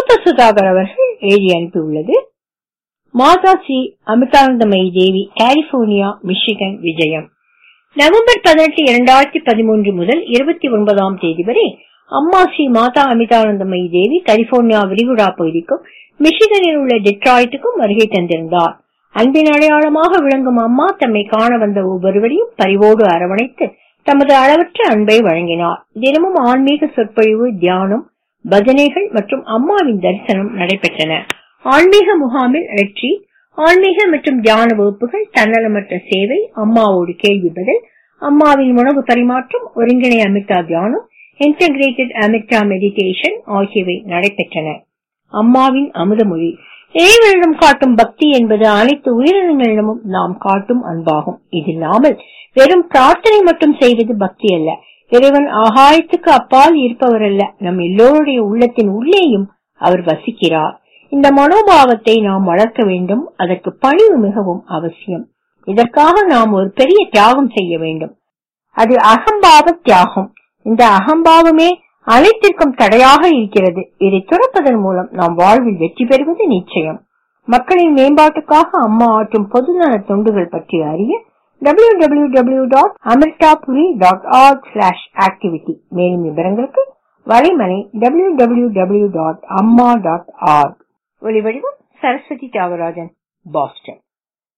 அமிர்த சுதாகர் அவர்கள் எழுதி அனுப்பியுள்ளது மாதா ஸ்ரீ அமிர்தானந்தமயி தேவி கலிபோர்னியா மிஷிகன் விஜயம் நவம்பர் பதினெட்டு இரண்டாயிரத்தி பதிமூன்று முதல் இருபத்தி ஒன்பதாம் தேதி வரை அம்மா ஸ்ரீ மாதா அமிர்தானந்தமயி தேவி கலிபோர்னியா விரிகுடா பகுதிக்கும் மிஷிகனில் உள்ள டெட்ராய்ட்டுக்கும் வருகை தந்திருந்தார் அன்பின் அடையாளமாக விளங்கும் அம்மா தம்மை காண வந்த ஒவ்வொருவரையும் பரிவோடு அரவணைத்து தமது அளவற்ற அன்பை வழங்கினார் தினமும் ஆன்மீக சொற்பொழிவு தியானம் பஜனைகள் மற்றும் அம்மாவின் தரிசனம் நடைபெற்றன ஆன்மீக முகாமில் வெற்றி ஆன்மீக மற்றும் தியான வகுப்புகள் தன்னலமற்ற சேவை அம்மாவோடு கேள்வி பதில் அம்மாவின் உணவு பரிமாற்றம் ஒருங்கிணை அமிர்தா தியானம் இன்டகிரேட்டட் அமிர்தா மெடிடேஷன் ஆகியவை நடைபெற்றன அம்மாவின் அமுதமொழி இறைவனிடம் காட்டும் பக்தி என்பது அனைத்து உயிரினங்களிடமும் நாம் காட்டும் அன்பாகும் இதில்லாமல் வெறும் பிரார்த்தனை மட்டும் செய்வது பக்தி அல்ல இறைவன் ஆகாயத்துக்கு அப்பால் இருப்பவர் அல்ல நம் எல்லோருடைய உள்ளத்தின் உள்ளேயும் அவர் வசிக்கிறார் இந்த மனோபாவத்தை நாம் வளர்க்க வேண்டும் அதற்கு பணிவு மிகவும் அவசியம் இதற்காக நாம் ஒரு பெரிய தியாகம் செய்ய வேண்டும் அது அகம்பாவ தியாகம் இந்த அகம்பாவமே அனைத்திற்கும் தடையாக இருக்கிறது இதை துறப்பதன் மூலம் நாம் வாழ்வில் வெற்றி பெறுவது நிச்சயம் மக்களின் மேம்பாட்டுக்காக அம்மா ஆற்றும் பொதுநல தொண்டுகள் பற்றி அறிய www.amirtapuri.org/activity மேலும் விவரங்களுக்கு வலைமனை www.amma.org ஒளிவடிவம் சரஸ்வதி தியாகராஜன் பாஸ்டன்